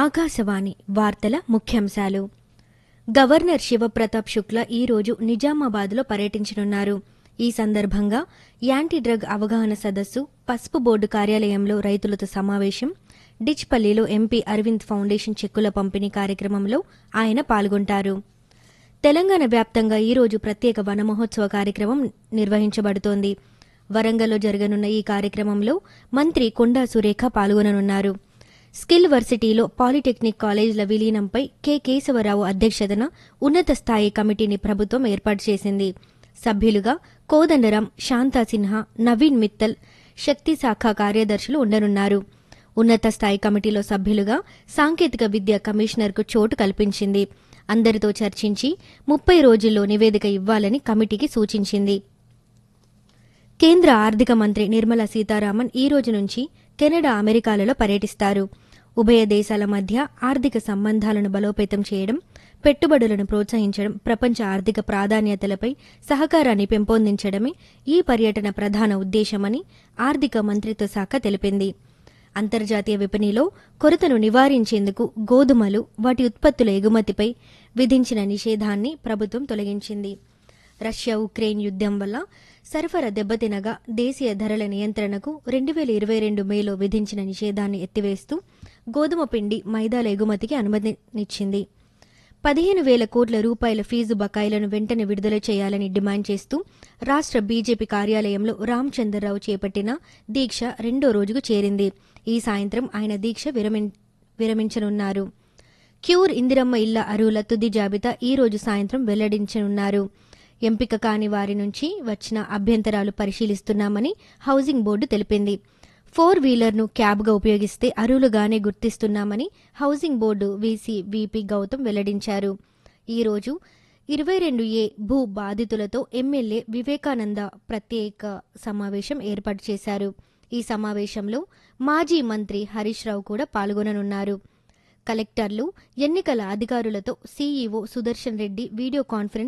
ఆకాశవాణి వార్తల ముఖ్యాంశాలు గవర్నర్ శివప్రతాప్ శుక్లా ఈరోజు నిజామాబాద్లో పర్యటించనున్నారు ఈ సందర్భంగా యాంటీ డ్రగ్ అవగాహన సదస్సు పసుపు బోర్డు కార్యాలయంలో రైతులతో సమావేశం డిచ్పల్లిలో ఎంపీ అరవింద్ ఫౌండేషన్ చెక్కుల పంపిణీ కార్యక్రమంలో ఆయన పాల్గొంటారు తెలంగాణ వ్యాప్తంగా ఈరోజు ప్రత్యేక వన మహోత్సవ కార్యక్రమం నిర్వహించబడుతోంది వరంగల్లో జరగనున్న ఈ కార్యక్రమంలో మంత్రి కొండా సురేఖ పాల్గొననున్నారు స్కిల్ వర్సిటీలో పాలిటెక్నిక్ కాలేజీల విలీనంపై కె కేశవరావు అధ్యక్షతన ఉన్నత స్థాయి కమిటీని ప్రభుత్వం ఏర్పాటు చేసింది సభ్యులుగా కోదండరాం శాంతా సిన్హా నవీన్ మిత్తల్ శక్తి శాఖ కార్యదర్శులు ఉండనున్నారు ఉన్నత స్థాయి కమిటీలో సభ్యులుగా సాంకేతిక విద్య కమిషనర్కు చోటు కల్పించింది అందరితో చర్చించి ముప్పై రోజుల్లో నివేదిక ఇవ్వాలని కమిటీకి సూచించింది కేంద్ర ఆర్థిక మంత్రి నిర్మలా సీతారామన్ ఈ రోజు నుంచి కెనడా అమెరికాలలో పర్యటిస్తారు ఉభయ దేశాల మధ్య ఆర్థిక సంబంధాలను బలోపేతం చేయడం పెట్టుబడులను ప్రోత్సహించడం ప్రపంచ ఆర్థిక ప్రాధాన్యతలపై సహకారాన్ని పెంపొందించడమే ఈ పర్యటన ప్రధాన ఉద్దేశమని ఆర్థిక మంత్రిత్వ శాఖ తెలిపింది అంతర్జాతీయ విపణిలో కొరతను నివారించేందుకు గోధుమలు వాటి ఉత్పత్తుల ఎగుమతిపై విధించిన నిషేధాన్ని ప్రభుత్వం తొలగించింది రష్యా ఉక్రెయిన్ యుద్ధం వల్ల సరఫరా దెబ్బతినగా దేశీయ ధరల నియంత్రణకు రెండు వేల ఇరవై రెండు మేలో విధించిన నిషేధాన్ని ఎత్తివేస్తూ గోధుమ పిండి మైదాల ఎగుమతికి అనుమతినిచ్చింది పదిహేను వేల కోట్ల రూపాయల ఫీజు బకాయిలను వెంటనే విడుదల చేయాలని డిమాండ్ చేస్తూ రాష్ట్ర బీజేపీ కార్యాలయంలో రామచంద్రరావు చేపట్టిన దీక్ష రెండో రోజుకు చేరింది ఈ సాయంత్రం ఆయన దీక్ష విరమిం విరమించనున్నారు క్యూర్ ఇందిరమ్మ ఇళ్ల అరువుల తుది జాబితా ఈ రోజు సాయంత్రం వెల్లడించనున్నారు ఎంపిక కాని వారి నుంచి వచ్చిన అభ్యంతరాలు పరిశీలిస్తున్నామని హౌసింగ్ బోర్డు తెలిపింది ఫోర్ వీలర్ను క్యాబ్గా ఉపయోగిస్తే అరువులుగానే గుర్తిస్తున్నామని housing board V C V P Gautam వెల్లడించారు ఈరోజు ఇరవై రెండు ఏ భూ బాధితులతో ఎమ్మెల్యే వివేకానంద ప్రత్యేక సమావేశం ఏర్పాటు చేశారు ఈ సమావేశంలో మాజీ మంత్రి హరీష్ రావు కూడా పాల్గొననున్నారు కలెక్టర్లు ఎన్నికల అధికారులతో C E O Sudarshan Reddy video conference